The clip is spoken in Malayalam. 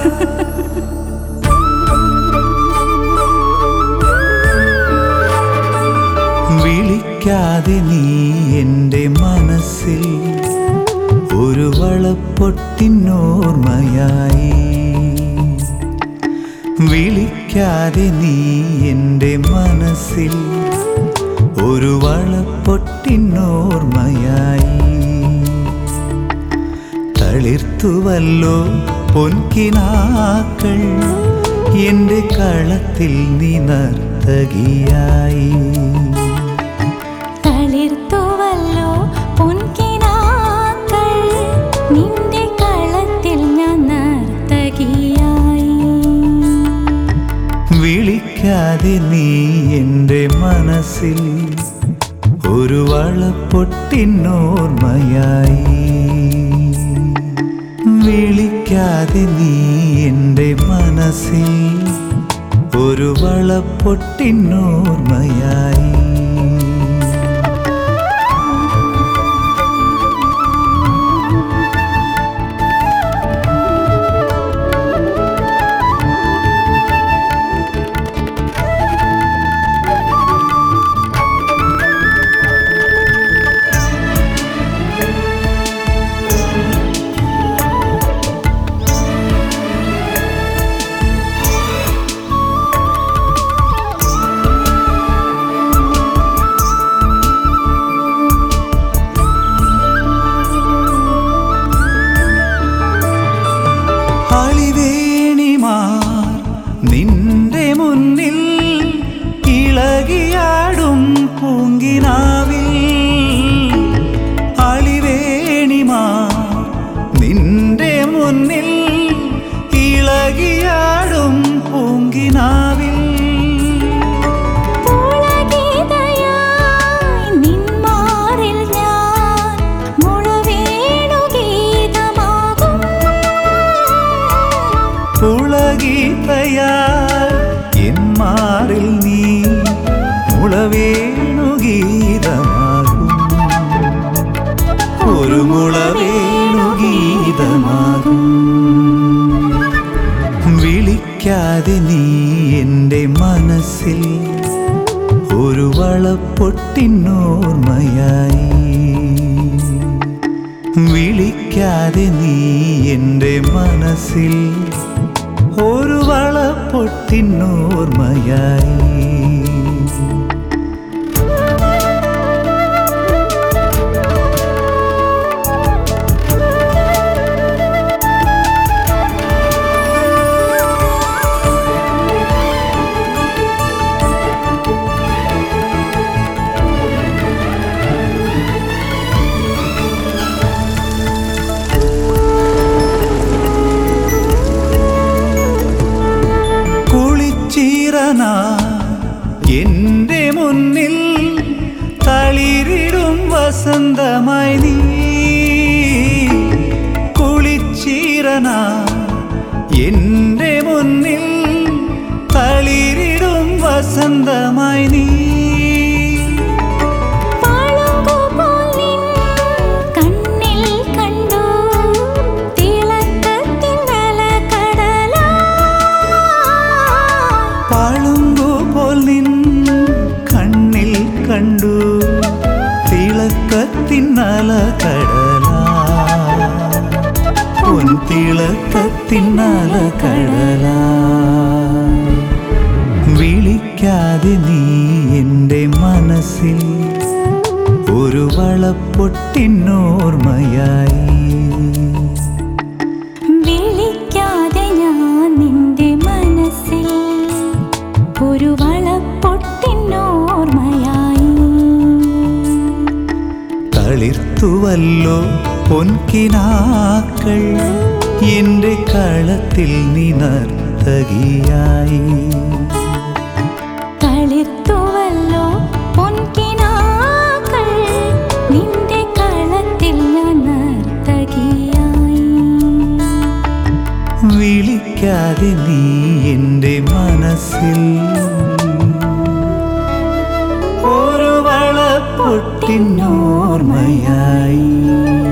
വിളിക്കാതെ നീ എൻ്റെ മനസ്സിൽ ഒരു വളപ്പൊട്ടിനോർമ്മയായി വിളിക്കാതെ നീ എൻ്റെ മനസ്സിൽ ഒരു വളപ്പൊട്ടിനോർമ്മയായി തളിർത്തുവല്ലോ പൊൻകിനാക്കൾ എൻ്റെ കളത്തിൽ നീ നർത്തകിയായി തളിർത്തുവല്ലോ പൊൻകിനാക്കൾ നിന്റെ കളത്തിൽ ഞാൻ നർത്തകിയായി വിളിക്കാതെ നീ എൻ്റെ മനസ്സിൽ ഒരു വളപ്പൊട്ടിനോർമ്മയായി വിളിക്കാതെ നീ എൻ്റെ മനസ്സിൽ ഒരു വളപ്പൊട്ടിനോർമ്മയായി അളിവേണിമാർ നിന്റെ മുന്നിൽ ഇളകിയാടും പൂങ്കിനാവിൽ അളിവേണിമാർ നിന്റെ മുന്നിൽ ഇളകിയാടും പൂങ്കിനാവിൽ പുളകിതയായി നിന്മാറിൽ ഞാൻ മുളവേണു ഗീതമാകും പുളകീതയാൽ എന്മാറിൽ നീ മുളവേണുഗീതമാകും ഒരു മുളവേണുഗീതമാകും വിളിക്കാതെ നീ എൻ്റെ മനസ്സിൽ ഒരു വളപ്പൊട്ടിനോർമ്മയായി വിളിക്കാതെ നീ എൻ്റെ മനസ്സിൽ ഒരു വളപ്പൊട്ടിനോർമ്മയായി കുളിച്ചീറന എൻ്റെ മുന്നിൽ തളിരിടും വസന്തമായി നീ കുളിച്ചീറന എൻ്റെ മുന്നിൽ തളിരിടും വസന്തമായി നീ പാളങ്കുപോൽ നിൻ കണ്ണിൽ കണ്ടു തിളക്കത്തിൻ അലകടലായി. പാളുമ്പുപോൽ നിൻ കണ്ണിൽ കണ്ടു തിളക്കത്തിന്നല കടല പൊൻതിളക്കത്തിന്നല കടല വിളിക്കാതെ നീ എൻ്റെ മനസ്സിൽ ഒരു വളപ്പൊട്ടിനോർമ്മയായി വിളിക്കാതെ ഞാൻ നിന്റെ മനസ്സിൽ ഒരു വളപ്പൊട്ടിനോർമ്മയായി തളിർത്തുവല്ലോ പൊൻകിനാക്കൾ എൻ്റെ കളത്തിൽ നീ നർത്തകിയായി തളിർത്തുവല്ലോ പൊൻകിനാക്കൾ നിന്റെ കളത്തിൽ ഞാൻ നർത്തകിയായി വിളിക്കാതെ നീ എൻ്റെ മനസ്സിൽ ഒരു വളപ്പൊട്ടിനോർമ്മയായി